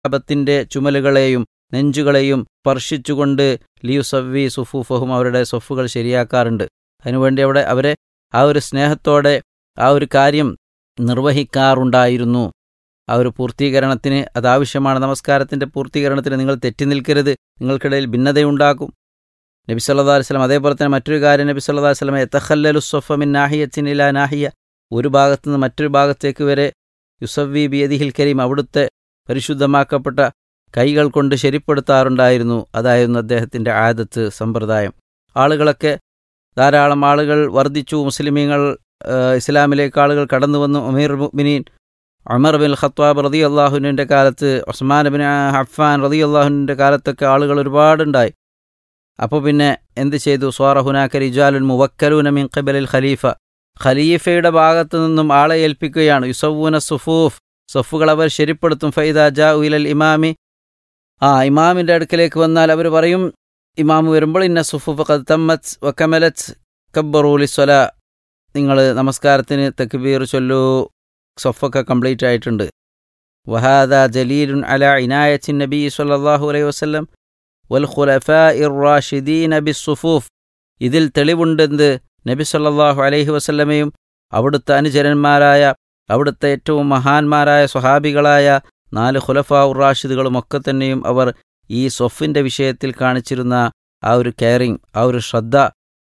അബത്തിന്റെ ചുമലുകളെയും നെഞ്ചുകളെയും സ്പർശിച്ചുകൊണ്ട് ലിയുസവി സുഫൂഫഹും അവരുടെ സൊഫുകൾ ശരിയാക്കാറുണ്ട് അതിനുവേണ്ടി അവിടെ അവരെ ആ ഒരു സ്നേഹത്തോടെ ആ ഒരു കാര്യം നിർവഹിക്കാറുണ്ടായിരുന്നു ആ ഒരു പൂർത്തീകരണത്തിന് അതാവശ്യമാണ് നമസ്കാരത്തിന്റെ പൂർത്തീകരണത്തിന് നിങ്ങൾ തെറ്റി നിൽക്കരുത് നിങ്ങൾക്കിടയിൽ ഭിന്നതയുണ്ടാക്കും നബി സല്ലാ വസ്ലം അതേപോലെ തന്നെ മറ്റൊരു കാര്യം നബി സല്ലാ വസ്ലം എത്തഹല്ലലു സൊഫമിൻ നാഹിയത്തിനില നാഹിയ ഒരു ഭാഗത്തു നിന്ന് മറ്റൊരു ഭാഗത്തേക്ക് വരെ യുസവി ബിയദിഹിൽ കരീം അവിടുത്തെ പരിശുദ്ധമാക്കപ്പെട്ട കൈകൾ കൊണ്ട് ശരിപ്പെടുത്താറുണ്ടായിരുന്നു അതായിരുന്നു അദ്ദേഹത്തിന്റെ ആദത്ത് സമ്പ്രദായം ആളുകളൊക്കെ ധാരാളം ആളുകൾ വർദ്ധിച്ചു മുസ്ലിമീങ്ങൾ ഇസ്ലാമിലേക്ക് ആളുകൾ കടന്നു വന്നു അമീർ മുഅ്മിനീൻ ഉമർ ബിൻ ഖത്താബ് റതി അള്ളാഹുവിൻ്റെ കാലത്ത് ഉസ്മാൻ ബിൻ ഹഫാൻ റതി അള്ളാഹുവിൻ്റെ കാലത്തൊക്കെ ആളുകൾ ഒരുപാടുണ്ടായി അപ്പോൾ പിന്നെ എന്ത് ചെയ്തു സ്വാറഹുനാക്ക റിജാലുൻ മുവക്കലൂന മിൻ ഖബലിൽ ഖലീഫ ഖലീഫയുടെ ഭാഗത്തു നിന്നും ആളെ ഏൽപ്പിക്കുകയാണ് യുസവൂന സുഫൂഫ് സഫുകൾ അവർ ശരിപ്പെടുത്തും ഫൈദ ജാ ഉലൽ ഇമാമി ആ ഇമാമിൻ്റെ അടുക്കലേക്ക് വന്നാൽ അവർ പറയും ഇമാമ് വരുമ്പോൾ ഇന്ന സുഫൂഫ് ഖദ് തമ്മത്ത് വക്കമലത്ത് കബ്ബറൂലി സ്വല നിങ്ങൾ നമസ്കാരത്തിന് തക്ബീർ ചൊല്ലൂ സൊഫൊക്കെ കംപ്ലീറ്റ് ആയിട്ടുണ്ട് വഹാദ ജലീലുൻ അല ഇനായത്തിൻ നബി സല്ലല്ലാഹു അലൈഹി വസല്ലം വൽ ഖുലഫാ ഇറാഷിദീൻ ബിസ്സുഫൂഫ് ഇതിൽ തെളിവുണ്ടെന്ത് നബി സല്ലല്ലാഹു അലൈഹി വസല്ലമയും അവിടുത്തെ അനുചരന്മാരായ അവിടുത്തെ ഏറ്റവും മഹാന്മാരായ സ്വഹാബികളായ നാല് ഖുലഫാ ഉറാഷിദുകളും ഒക്കെ തന്നെയും അവർ ഈ സൊഫിൻ്റെ വിഷയത്തിൽ കാണിച്ചിരുന്ന ആ ഒരു കെയറിങ് ആ ഒരു ശ്രദ്ധ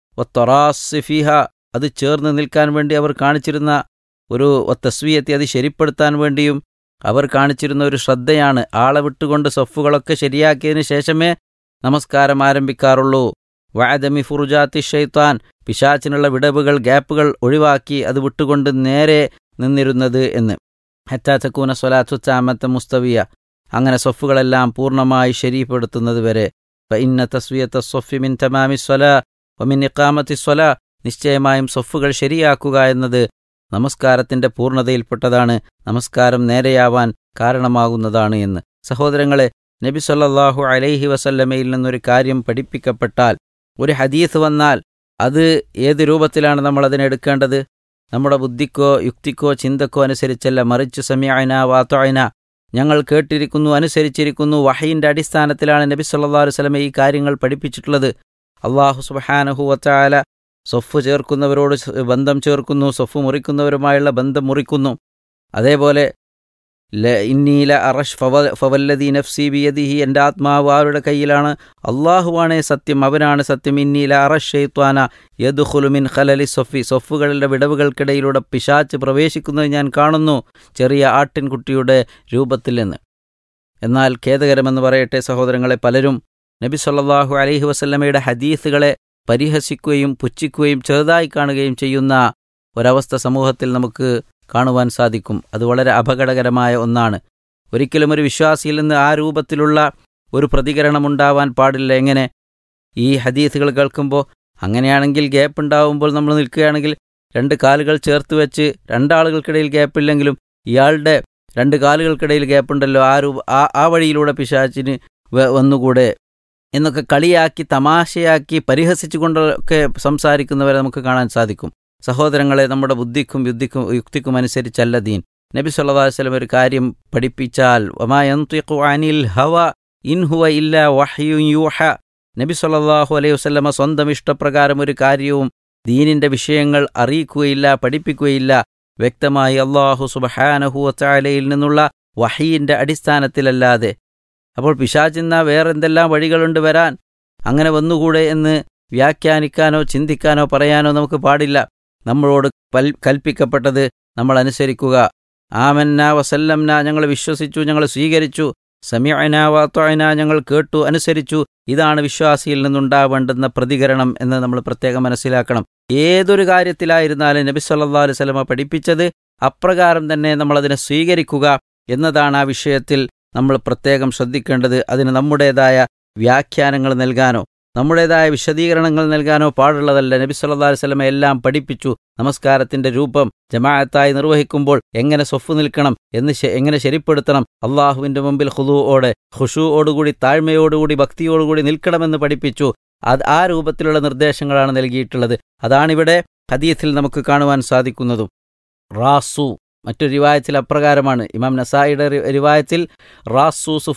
ഒത്തൊറാസിഫിഹ അത് ചേർന്ന് നിൽക്കാൻ വേണ്ടി അവർ കാണിച്ചിരുന്ന ഒരു തസ്വീയത്തെ അത് ശരിപ്പെടുത്താൻ വേണ്ടിയും അവർ കാണിച്ചിരുന്ന ഒരു ശ്രദ്ധയാണ് ആളെ വിട്ടുകൊണ്ട് സൊഫുകളൊക്കെ ശരിയാക്കിയതിനു ശേഷമേ നമസ്കാരം ആരംഭിക്കാറുള്ളൂ വാദമി ഫുറുജാത്തി ഷെയ്ത്താൻ പിശാച്ചിനുള്ള വിടവുകൾ ഗ്യാപ്പുകൾ ഒഴിവാക്കി അത് വിട്ടുകൊണ്ട് നേരെ നിന്നിരുന്നത് എന്ന് ഹറ്റാത്തക്കൂന സ്വലാത്തുച്ചാമത്തെ മുസ്തവിയ അങ്ങനെ സൊഫുകളെല്ലാം പൂർണ്ണമായി ശരീപ്പെടുത്തുന്നത് വരെ ഇന്ന തസ്വിയത്ത സൊഫി മിൻ തമാമി സ്വല ഒമിൻ ഇക്കാമത്തി സ്വല നിശ്ചയമായും സൊഫുകൾ ശരിയാക്കുക എന്നത് നമസ്കാരത്തിന്റെ പൂർണ്ണതയിൽപ്പെട്ടതാണ് നമസ്കാരം നേരെയാവാൻ കാരണമാകുന്നതാണ് എന്ന് സഹോദരങ്ങളെ നബി സല്ലാഹു അലൈഹി വസല്ലമയിൽ നിന്നൊരു കാര്യം പഠിപ്പിക്കപ്പെട്ടാൽ ഒരു ഹദീസ് വന്നാൽ അത് ഏത് രൂപത്തിലാണ് നമ്മൾ അതിനെടുക്കേണ്ടത് നമ്മുടെ ബുദ്ധിക്കോ യുക്തിക്കോ ചിന്തക്കോ അനുസരിച്ചല്ല മറിച്ച് സമയന വാത്തോയന ഞങ്ങൾ കേട്ടിരിക്കുന്നു അനുസരിച്ചിരിക്കുന്നു വഹയിൻ്റെ അടിസ്ഥാനത്തിലാണ് നബി സല്ലാ വസ്ലമെ ഈ കാര്യങ്ങൾ പഠിപ്പിച്ചിട്ടുള്ളത് അള്ളാഹു സുബഹാനഹു വത്താല സൊഫ് ചേർക്കുന്നവരോട് ബന്ധം ചേർക്കുന്നു സൊഫ് മുറിക്കുന്നവരുമായുള്ള ബന്ധം മുറിക്കുന്നു അതേപോലെ ഇന്നീല അറഷ് ഫവ ഫവല്ലദീ നഫ്സി ബിയദിഹി എൻ്റെ ആത്മാവ് ആരുടെ കയ്യിലാണ് അള്ളാഹുവാണേ സത്യം അവനാണ് സത്യം ഇന്നീല അറഷ് ഷെയ്ത്വാന യദുഖുലുമിൻ ഖലലി സൊഫി സൊഫുകളുടെ വിടവുകൾക്കിടയിലൂടെ പിശാച്ച് പ്രവേശിക്കുന്നത് ഞാൻ കാണുന്നു ചെറിയ ആട്ടിൻകുട്ടിയുടെ രൂപത്തിൽ നിന്ന് എന്നാൽ ഖേദകരമെന്ന് പറയട്ടെ സഹോദരങ്ങളെ പലരും നബി സല്ലാഹു അലൈഹി വസല്ലമയുടെ ഹദീസുകളെ പരിഹസിക്കുകയും പുച്ഛിക്കുകയും ചെറുതായി കാണുകയും ചെയ്യുന്ന ഒരവസ്ഥ സമൂഹത്തിൽ നമുക്ക് കാണുവാൻ സാധിക്കും അത് വളരെ അപകടകരമായ ഒന്നാണ് ഒരിക്കലും ഒരു വിശ്വാസിയിൽ നിന്ന് ആ രൂപത്തിലുള്ള ഒരു പ്രതികരണം ഉണ്ടാവാൻ പാടില്ല എങ്ങനെ ഈ ഹദീസുകൾ കേൾക്കുമ്പോൾ അങ്ങനെയാണെങ്കിൽ ഗ്യാപ്പ് ഉണ്ടാവുമ്പോൾ നമ്മൾ നിൽക്കുകയാണെങ്കിൽ രണ്ട് കാലുകൾ ചേർത്ത് വെച്ച് രണ്ടാളുകൾക്കിടയിൽ ഗ്യാപ്പില്ലെങ്കിലും ഇയാളുടെ രണ്ട് കാലുകൾക്കിടയിൽ ഗ്യാപ്പുണ്ടല്ലോ ആ രൂപ ആ ആ വഴിയിലൂടെ പിശാച്ചിന് വന്നുകൂടെ എന്നൊക്കെ കളിയാക്കി തമാശയാക്കി പരിഹസിച്ചുകൊണ്ടൊക്കെ സംസാരിക്കുന്നവരെ നമുക്ക് കാണാൻ സാധിക്കും സഹോദരങ്ങളെ നമ്മുടെ ബുദ്ധിക്കും യുദ്ധിക്കും യുക്തിക്കും അനുസരിച്ചല്ല ദീൻ നബി സല്ലാ വസ്ലം ഒരു കാര്യം പഠിപ്പിച്ചാൽ അനിൽ ഹവ ഇൻഹുവ ഇല്ല വഹ്യു യൂഹ നബി സല്ലാഹു അലൈഹി വസ്ലമ സ്വന്തം ഇഷ്ടപ്രകാരം ഒരു കാര്യവും ദീനിന്റെ വിഷയങ്ങൾ അറിയിക്കുകയില്ല പഠിപ്പിക്കുകയില്ല വ്യക്തമായി അള്ളാഹു സുബഹാനഹുവലയിൽ നിന്നുള്ള വഹീന്റെ അടിസ്ഥാനത്തിലല്ലാതെ അപ്പോൾ പിശാചിന്ന വേറെന്തെല്ലാം വഴികളുണ്ട് വരാൻ അങ്ങനെ വന്നുകൂടെ എന്ന് വ്യാഖ്യാനിക്കാനോ ചിന്തിക്കാനോ പറയാനോ നമുക്ക് പാടില്ല നമ്മളോട് കൽപ്പിക്കപ്പെട്ടത് നമ്മൾ അനുസരിക്കുക ആമന്ന വസല്ലംന ഞങ്ങൾ വിശ്വസിച്ചു ഞങ്ങൾ സ്വീകരിച്ചു സമയന വാത്തോയന ഞങ്ങൾ കേട്ടു അനുസരിച്ചു ഇതാണ് വിശ്വാസിയിൽ നിന്നുണ്ടാവേണ്ടുന്ന പ്രതികരണം എന്ന് നമ്മൾ പ്രത്യേകം മനസ്സിലാക്കണം ഏതൊരു കാര്യത്തിലായിരുന്നാലും നബി സല്ലാ അലൈഹി സ്വലമ പഠിപ്പിച്ചത് അപ്രകാരം തന്നെ നമ്മളതിനെ സ്വീകരിക്കുക എന്നതാണ് ആ വിഷയത്തിൽ നമ്മൾ പ്രത്യേകം ശ്രദ്ധിക്കേണ്ടത് അതിന് നമ്മുടേതായ വ്യാഖ്യാനങ്ങൾ നൽകാനോ നമ്മുടേതായ വിശദീകരണങ്ങൾ നൽകാനോ പാടുള്ളതല്ല നബി സല്ലാ വസ്ലമ എല്ലാം പഠിപ്പിച്ചു നമസ്കാരത്തിന്റെ രൂപം ജമാഅത്തായി നിർവഹിക്കുമ്പോൾ എങ്ങനെ സ്വഫ് നിൽക്കണം എന്ന് എങ്ങനെ ശരിപ്പെടുത്തണം അള്ളാഹുവിന്റെ മുമ്പിൽ ഹുദുവോടെ ഖുഷുവോടുകൂടി താഴ്മയോടുകൂടി ഭക്തിയോടുകൂടി നിൽക്കണമെന്ന് പഠിപ്പിച്ചു അത് ആ രൂപത്തിലുള്ള നിർദ്ദേശങ്ങളാണ് നൽകിയിട്ടുള്ളത് അതാണിവിടെ ഹദീസിൽ നമുക്ക് കാണുവാൻ സാധിക്കുന്നതും റാസു മറ്റൊരു റിവായത്തിൽ അപ്രകാരമാണ് ഇമാം നസായിയുടെ റി- റിവായത്തിൽ റാസു